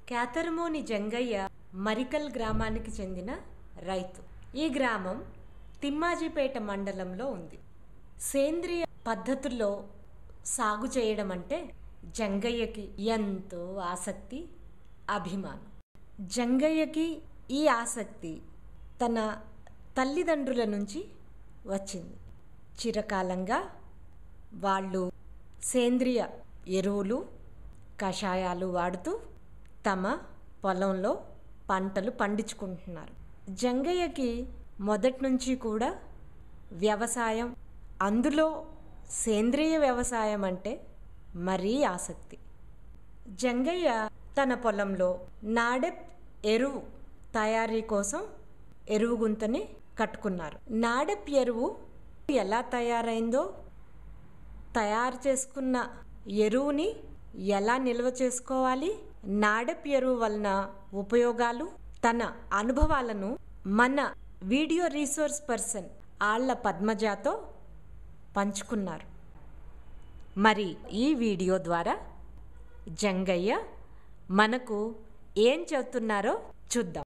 కేతరమోని జంగయ్య మరికల్ గ్రామానికి చెందిన రైతు ఈ గ్రామం తిమ్మాజిపేట మండలంలో ఉంది సేంద్రియ పద్ధతుల్లో సాగు చేయడం అంటే జంగయ్యకి ఎంతో ఆసక్తి అభిమానం జంగయ్యకి ఈ ఆసక్తి తన తల్లిదండ్రుల నుంచి వచ్చింది చిరకాలంగా వాళ్ళు సేంద్రియ ఎరువులు కషాయాలు వాడుతూ తమ పొలంలో పంటలు పండించుకుంటున్నారు జంగయ్యకి మొదటి నుంచి కూడా వ్యవసాయం అందులో సేంద్రియ వ్యవసాయం అంటే మరీ ఆసక్తి జంగయ్య తన పొలంలో నాడెప్ ఎరువు తయారీ కోసం ఎరువు గుంతని కట్టుకున్నారు నాడెప్ ఎరువు ఎలా తయారైందో తయారు చేసుకున్న ఎరువుని ఎలా నిల్వ చేసుకోవాలి నాడెప్ ఎరువు వలన ఉపయోగాలు తన అనుభవాలను మన వీడియో రీసోర్స్ పర్సన్ ఆళ్ల పద్మజాతో పంచుకున్నారు మరి ఈ వీడియో ద్వారా జంగయ్య మనకు ఏం చెబుతున్నారో చూద్దాం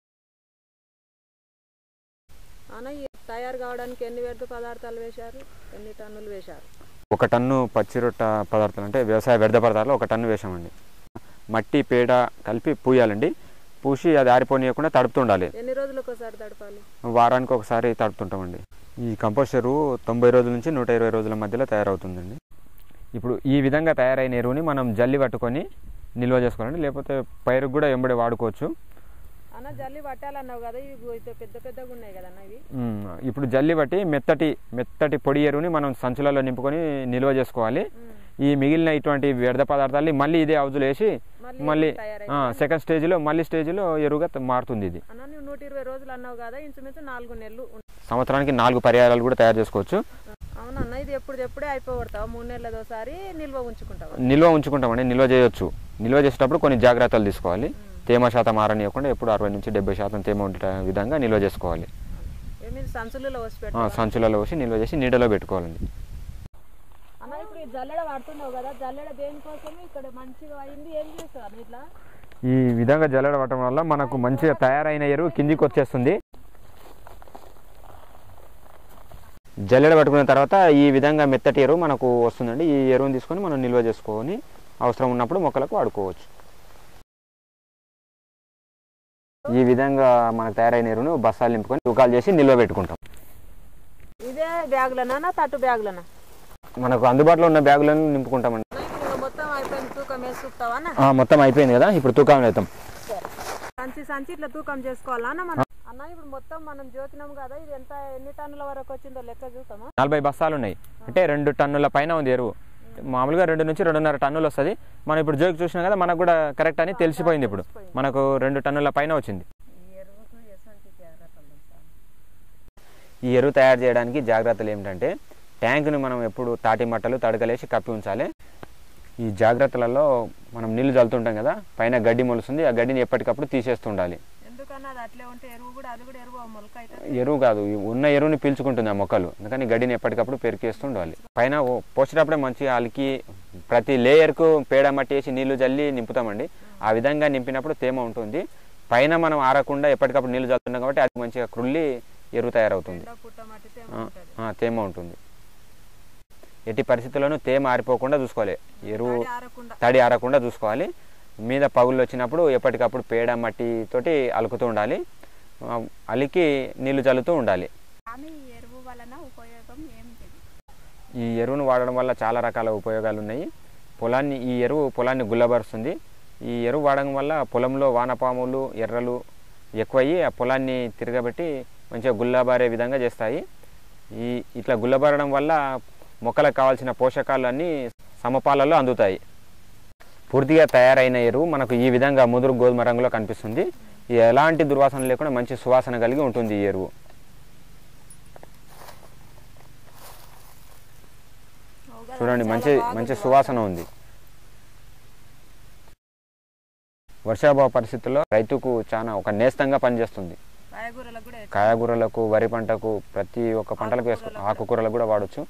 అన్న ఈ తయారు కావడానికి ఎన్ని వ్యర్థ పదార్థాలు వేశారు ఎన్ని టన్నులు వేశారు ఒక టన్ను పచ్చి రొట్ట పదార్థాలు అంటే వ్యవసాయ వ్యర్థ పదార్థాలు ఒక టన్ను వేసామండి మట్టి పేడ కలిపి పూయాలండి పూసి అది ఆరిపోనీయకుండా తడుపుతుండాలి ఎన్ని రోజులకు ఒకసారి తడపాలి వారానికి ఒకసారి తడుపుతుంటామండి ఈ కంపోస్ట్ ఎరువు తొంభై రోజుల నుంచి నూట ఇరవై రోజుల మధ్యలో తయారవుతుందండి ఇప్పుడు ఈ విధంగా తయారైన ఎరువుని మనం జల్లి పట్టుకొని నిల్వ చేసుకోవాలండి లేకపోతే పైరుకు కూడా ఎంబడి వాడుకోవచ్చు అన్న జల్లి పట్టాలన్నావు కదా ఇవి అయితే పెద్ద పెద్దగా ఉన్నాయి కదన్న ఇవి ఉమ్, ఇప్పుడు జల్లి బట్టి మెత్తటి మెత్తటి పొడి ఎరువుని మనం సంచులలో నింపుకొని నిల్వ చేసుకోవాలి ఈ మిగిలిన ఇటువంటి వ్యర్థ పదార్థాలని మళ్ళీ ఇదే హౌజులో వేసి మళ్ళీ మళ్ళీ తయారైంది సెకండ్ స్టేజ్లో మళ్ళీ స్టేజ్లో ఎరువుగా త- మారుతుంది ఇది అన్న నువ్వు నూట ఇరవై రోజులు అన్నావు కదా ఇంచుమించు నాలుగు నెలలు ఉం- సంవత్సరానికి నాలుగు పర్యాయాలు కూడా తయారు చేసుకోవచ్చు అవునన్న ఇది ఎప్పుడు ఎప్పుడే అయిపోగొడతావు మూడు నెలలదోసారి నిల్వ ఉంచుకుంటావు నిల్వ ఉంచుకుంటామండి నిల్వ చేయొచ్చు నిల్వ చేసేటప్పుడు కొన్ని జాగ్రత్తలు తీసుకోవాలి తేమ శాతం ఆరనియకుండా ఎప్పుడు అరవై నుంచి డెబ్బై శాతం తేమ ఉండే విధంగా నిల్వ చేసుకోవాలి ఏమి సంచులలో వచ్చి ఆ, పెట్టావా? సంచులలో పోసి నిల్వ చేసి నీడలో పెట్టుకోవాలండి అన్న ఇప్పుడు ఈ జల్లెడ వాడుతున్నావు కదా జల్లెడ దేనికోసం ఇక్కడ మంచిగా అయింది ఏం చేస్తావు అన్న ఇట్లా ఈ విధంగా జల్లెడ పట్టడం వల్ల మనకు మంచిగా తయారైన ఎరువు కిందికి వచ్చేస్తుంది జల్లెడ పట్టుకున్న తర్వాత ఈ విధంగా మెత్తటి ఎరువు మనకు వస్తుందండి ఈ ఎరువుని తీసుకొని మనం నిల్వ చేసుకొని అవసరం ఉన్నప్పుడు మొక్కలకు వాడుకోవచ్చు ఈ విధంగా మనకు తయారైన ఎరువును బస్తాలు నింపుకొని తూకాలు చేసి నిల్వ పెట్టుకుంటాం ఇదే బ్యాగులనా తట్టు బ్యాగులనా మనకు అందుబాటులో ఉన్న బ్యాగులను నింపుకుంటామండి ఇప్పుడు మొత్తం అయిపోయింది తూకం వేసి చూపుతావా అన్న ఆ, మొత్తం అయిపోయింది కదా ఇప్పుడు తూకం వేస్తాం సంచి సంచి ఇట్లా తూకం చేసుకోవాలా అన్న మనం అన్న ఇప్పుడు మొత్తం మనం జ్యోతినాం కదా ఇది ఎంత ఎన్ని టన్నుల వరకు వచ్చిందో లెక్క చూస్తామా నలభై బస్తాలు ఉన్నాయి అంటే రెండు టన్నుల పైన ఉంది ఎరువు మామూలుగా రెండు నుంచి రెండున్నర టన్నులు వస్తుంది మనం ఇప్పుడు జోకి చూసినాం కదా మనకు కూడా కరెక్ట్ అని తెలిసిపోయింది ఇప్పుడు మనకు రెండు టన్నుల పైన వచ్చింది ఈ ఎరువుకు ఎటువంటి జాగ్రత్తలు తీసుకోవాలి? ఈ ఎరువు తయారు చేయడానికి జాగ్రత్తలు ఏమిటంటే ట్యాంకుని మనం ఎప్పుడు తాటి మట్టలు తడకలేసి కప్పి ఉంచాలి ఈ జాగ్రత్తలలో మనం నీళ్లు చల్లుతుంటాం కదా పైన గడ్డి మొలుస్తుంది ఆ గడ్డిని ఎప్పటికప్పుడు తీసేస్తుండాలి ఎందుకన్నా అది అట్లే ఉంటే ఎరువు కూడా అది కూడా ఎరువు మొలక అవుతుంది ఎరువు కాదు ఈ ఉన్న ఎరువుని పీల్చుకుంటుంది ఆ మొక్కలు అందుకని గడ్డిని ఎప్పటికప్పుడు పెరికేస్తుండాలి పైన ఓ- పోసేటప్పుడే మంచిగా అలికి ప్రతి లేయర్కు పేడ మట్టి వేసి నీళ్లు జల్లి నింపుతామండి ఆ విధంగా నింపినప్పుడు తేమ ఉంటుంది పైన మనం ఆరకుండా ఎప్పటికప్పుడు నీళ్లు చల్లుతున్నాం కాబట్టి అది మంచిగా క్రుల్లి ఎరువు తయారవుతుంది ఎండ పుట్ట మట్టి తేమ ఆ, ఉంటుంది ఆ, తేమ ఉంటుంది ఎట్టి పరిస్థితుల్లోనూ తేమ ఆరిపోకుండా చూసుకోవాలి ఎరువు తడి ఆరకుండా తడి ఆరకుండా చూసుకోవాలి మీద పగుళ్ళు వచ్చినప్పుడు ఎప్పటికప్పుడు పేడ మట్టి తోటి అలుకుతూ ఉండాలి ఆ, అలికి నీళ్లు చల్లుతూ ఉండాలి ఆమె ఈ ఎరువు వలన ఉపయోగం ఏమిటి ఈ ఎరువును వాడడం వల్ల చాలా రకాల ఉపయోగాలు ఉన్నాయి పొలాన్ని ఈ ఎరువు పొలాన్ని గుల్లబరుస్తుంది ఈ ఎరువు వాడడం వల్ల పొలంలో వానపాములు ఎర్రలు ఎక్కువయ్యి ఆ పొలాన్ని తిరగబెట్టి మంచిగా గుల్లబారే విధంగా చేస్తాయి ఈ ఇట్లా గుల్లబారడం వల్ల మొక్కలకు కావాల్సిన పోషకాలు అన్నీ సమపాలలో అందుతాయి పూర్తిగా తయారైన ఎరువు మనకు ఈ విధంగా ముదురు గోధుమ రంగులో కనిపిస్తుంది ఇది ఎలాంటి దుర్వాసన లేకుండా మంచి సువాసన కలిగి ఉంటుంది ఈ ఎరువు చూడండి మంచి మంచి సువాసన ఉంది వర్షాభావ పరిస్థితుల్లో రైతుకు చాలా ఒక నేస్తంగా పనిచేస్తుంది కాయగూరలకు కూడా కాయగూరలకు వరి పంటకు ప్రతి ఒక్క పంటలకు వేసుకో ఆకుకూరలకు కూడా వాడచ్చు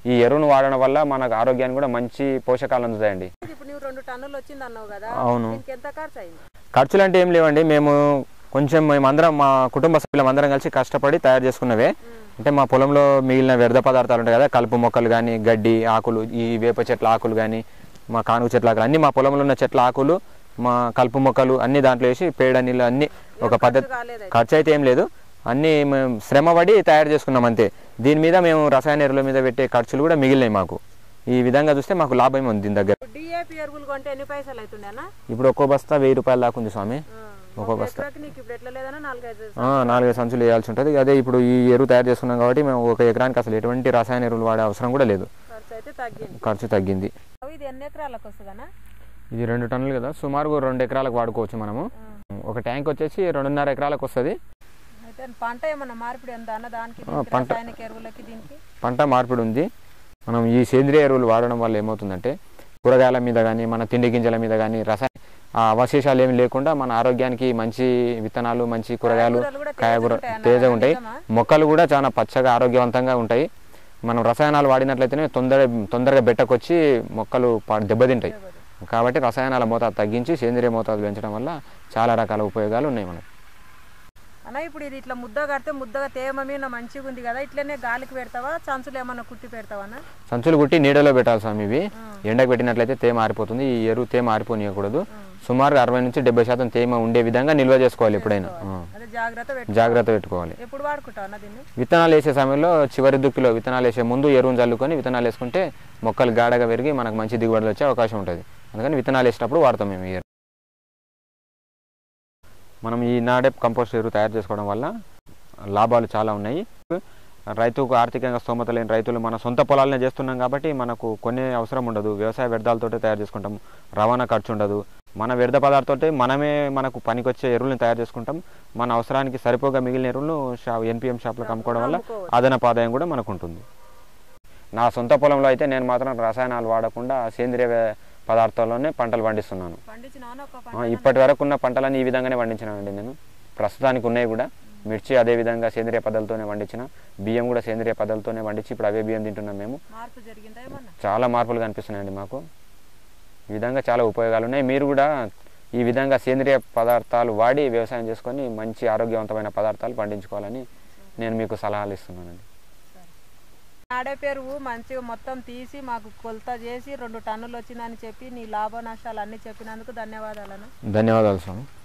ఈ ఎరువును వాడడం వల్ల మనకు ఆరోగ్యానికి కూడా మంచి పోషకాలు అందుతాయండి ఇప్పుడు నువ్వు రెండు టన్నులు వచ్చింది అన్నావు కదా అవును. దీనికి ఎంత ఖర్చు అయింది ఖర్చులు అంటే ఏం లేవండి మేము కొంచెం మేమందరం మా కుటుంబ సభ్యులం అందరం కలిసి కష్టపడి తయారు చేసుకున్నవే అంటే మా పొలంలో మిగిలిన వ్యర్థ పదార్థాలు ఉంటాయి కదా కలుపు మొక్కలు కానీ గడ్డి ఆకులు ఈ వేప చెట్ల ఆకులు కానీ మా కానుగ చెట్ల ఆకులు అన్ని మా పొలంలో ఉన్న చెట్ల ఆకులు మా కలుపు మొక్కలు అన్ని దాంట్లో వేసి పేడ నీళ్ళు అన్ని ఒక పద్ధతి కాలేదా ఖర్చు అయితే ఏం లేదు అన్నీ మేము శ్రమపడి తయారు చేసుకున్నాం అంతే దీని మీద మేము రసాయన ఎరువుల మీద పెట్టే ఖర్చులు కూడా మిగిలినాయి మాకు ఈ విధంగా చూస్తే మాకు లాభం ఉంది దీని దగ్గర డిఏపి ఎరువులు కొంటే ఎన్ని పైసలు అవుతుండేనా ఇప్పుడు ఒక్కో బస్తా వెయ్యి రూపాయల దాకా ఉంది స్వామి ఒక ఒక బస్తా ఎకరాకి నీకు ఇప్పుడు ఎట్లా లేదన్నా నాలుగైదు ఆ, నాలుగైదు సంచులు వేయాల్సి ఉంటుంది అదే ఇప్పుడు ఈ ఎరువు తయారు చేసుకున్నాం కాబట్టి మేము ఒక ఎకరానికి అసలు ఎటువంటి రసాయన ఎరువులు వాడే అవసరం కూడా లేదు ఖర్చు అయితే తగ్గింది ఖర్చు తగ్గింది అవి ఇది ఎన్ని ఎకరాలకు వస్తుందన్నా ఇది రెండు టన్నులు కదా సుమారు రెండు ఎకరాలకు వాడుకోవచ్చు మనము ఒక ట్యాంక్ వచ్చేసి రెండున్నర ఎకరాలకు వస్తుంది అయితే పంట ఏమన్నా మార్పిడి ఉందా అన్న దానికి ఆ, దీనికి పంట- రసాయనిక ఎరువులకి దీనికి పంట మార్పిడి ఉంది మనం ఈ సేంద్రియ ఎరువులు వాడడం వల్ల ఏమవుతుందంటే కూరగాయల మీద కానీ మన తిండి గింజల మీద కానీ రసాయన ఆ అవశేషాలు ఏమి లేకుండా మన ఆరోగ్యానికి మంచి విత్తనాలు మంచి కూరగాయలు కాయగూరలు కూడా కాయగూర తేజగా ఉంటాయి తేజ అన్నారు, ఉంటాయి నిజమా? మొక్కలు కూడా చాలా పచ్చగా ఆరోగ్యవంతంగా ఉంటాయి మనం రసాయనాలు వాడినట్లయితేనే తొందర తొందరగా బెట్టకొచ్చి మొక్కలు పా- దెబ్బతింటాయి కాబట్టి రసాయనాల మోతాదు తగ్గించి సేంద్రియ మోతాదు పెంచడం వల్ల చాలా రకాల ఉపయోగాలు ఉన్నాయి మనకు అన్న ఇప్పుడు ఇది ఇట్లా ముద్ద కడితే ముద్దగా తేమ మీద మంచిగా ఉంది కదా ఇట్లనే గాలికి పెడతావా చంచులు ఏమన్నా కుట్టి పెడతావా అన్న సంచులు కుట్టి నీడలో పెట్టాలి స్వామి ఇవి ఎండకు పెట్టినట్లయితే తేమ ఆరిపోతుంది ఈ ఎరువు తేమ ఆరిపోనీయకూడదు సుమారు అరవై నుంచి డెబ్బై శాతం తేమ ఉండే విధంగా నిల్వ చేసుకోవాలి ఎప్పుడైనా ఆ. అదే జాగ్రత్త పెట్టు జాగ్రత్త పెట్టుకోవాలి ఎప్పుడు వాడుకుంటావు అన్న దీన్ని విత్తనాలు వేసే సమయంలో చివరి దుక్కిలో విత్తనాలు వేసే ముందు ఎరువును చల్లుకొని విత్తనాలు వేసుకుంటే మొక్కలు గాఢగా పెరిగి మనకు మంచి దిగుబడులు వచ్చే అవకాశం ఉంటుంది అందుకని విత్తనాలు వేసేటప్పుడు వాడతాం మేము ఈ ఎరువు మనం ఈ నాడెప్ కంపోస్ట్ ఎరువు తయారు చేసుకోవడం వల్ల లాభాలు చాలా ఉన్నాయి రైతుకు ఆర్థికంగా స్తోమత లేని రైతులు మన సొంత పొలాలనే చేస్తున్నాం కాబట్టి మనకు కొనే అవసరం ఉండదు వ్యవసాయ వ్యర్థాలతోటే తయారు చేసుకుంటాం రవాణా ఖర్చు ఉండదు మన వ్యర్థ పదార్థాలతో మనమే మనకు పనికొచ్చే ఎరువులను తయారు చేసుకుంటాం మన అవసరానికి సరిపోగా మిగిలిన ఎరువులను షా ఎన్పిఎం షాప్లకు అమ్ముకోవడం వల్ల అదనపు ఆదాయం కూడా మనకు ఉంటుంది నా సొంత పొలంలో అయితే నేను మాత్రం రసాయనాలు వాడకుండా సేంద్రియ వ్య- పదార్థాల్లోనే పంటలు పండిస్తున్నాను పండించిన ఒక ఆ, పంట ఇప్పటి వరకు ఉన్న పంటలన్నీ ఈ విధంగానే పండించినానండి నేను ప్రస్తుతానికి ఉన్నాయి కూడా మిర్చి అదే విధంగా సేంద్రియ పద్ధతితోనే పండించిన బియ్యం కూడా సేంద్రియ పద్ధతితోనే పండించి ఇప్పుడు అవే బియ్యం తింటున్నాం మేము మార్పు జరిగిందా ఏమన్నా చాలా మార్పులు కనిపిస్తున్నాయండి మాకు ఈ విధంగా చాలా ఉపయోగాలు ఉన్నాయి మీరు కూడా ఈ విధంగా సేంద్రియ పదార్థాలు వాడి వ్యవసాయం చేసుకొని మంచి ఆరోగ్యవంతమైన పదార్థాలు పండించుకోవాలని నేను మీకు సలహాలు ఇస్తున్నానండి ఆడే పెరుగు మంచిగా మొత్తం తీసి మాకు కొలత చేసి రెండు టన్నులు వచ్చిందని చెప్పి నీ లాభ నష్టాలు అన్నీ చెప్పినందుకు ధన్యవాదాలను ధన్యవాదాలు స్వామి